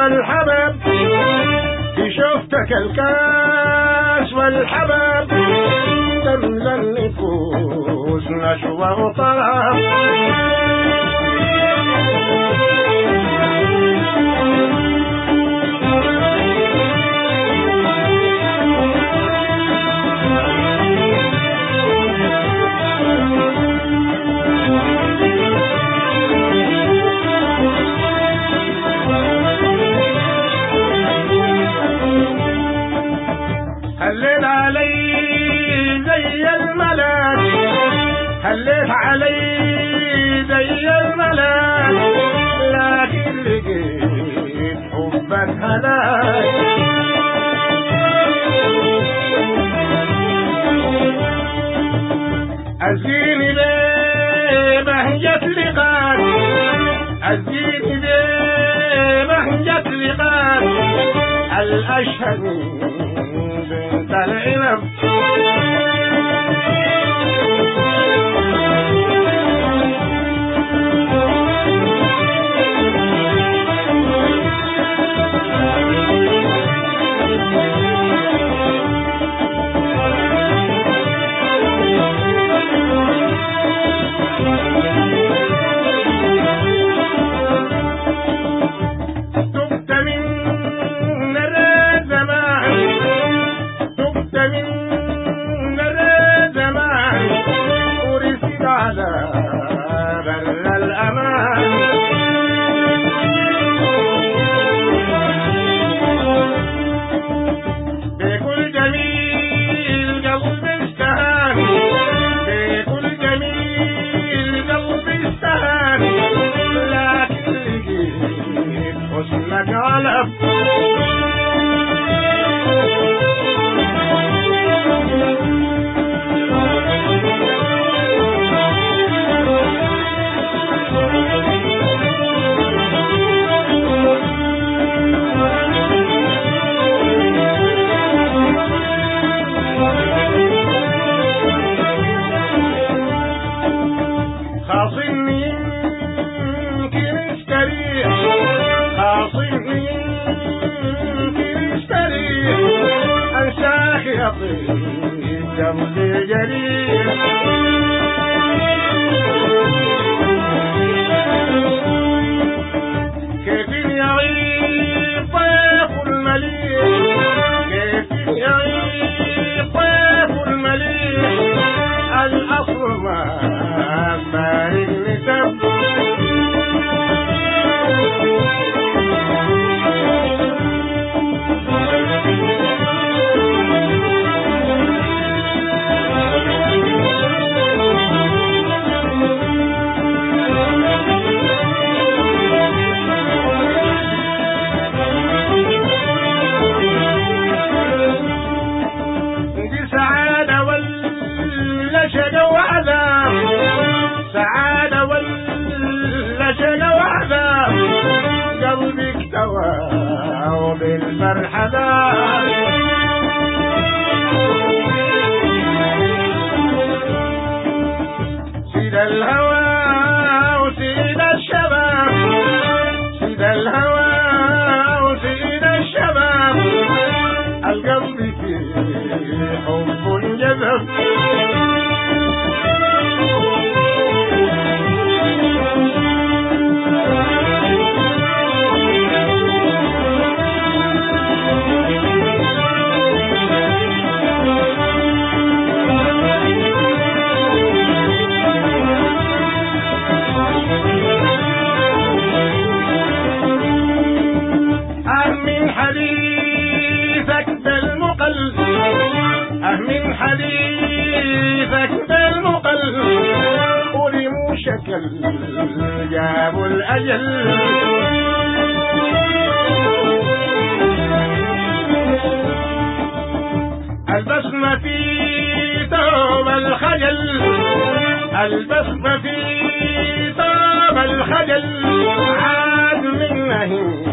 والحبب في شفتك الكاس والحبب تملى النفوس نشوى وطرب هليت علي زي الملاك هليت علي زي الملاك لكن لقيت حبك هلاك أزيني ليه بهجة لقاك أزيني ليه بهجة لقاك الأشهد بنت العنب تبت من نرى زمان تبت من نرى زمان ورسد على بر الأمان بكل جميل قلب اشتهاني بكل جميل قلب اشتهاني لكن لقيت حسنك علب خاصمني يمكن استريح خاصمني يمكن استريح انساك يا طيب جنبي جريح كيف يعيش طيف المليح كيف يعيش طيف المليح الأصل ما بارك نسب دي سعادة ولا شقا وعذاب سعادة ولا شقا وعذاب قلبك توى وبالفرحة ذاب سيد الهوى وسيد الشباب سيد الهوى وسيد الشباب القلب فيه حب جذب أهم حديثك بالمقل أهم حديثك بالمقل ولمو شكل جابوا الأجل البسمة في ثوب الخجل البسمة في ثوب الخجل عاد منه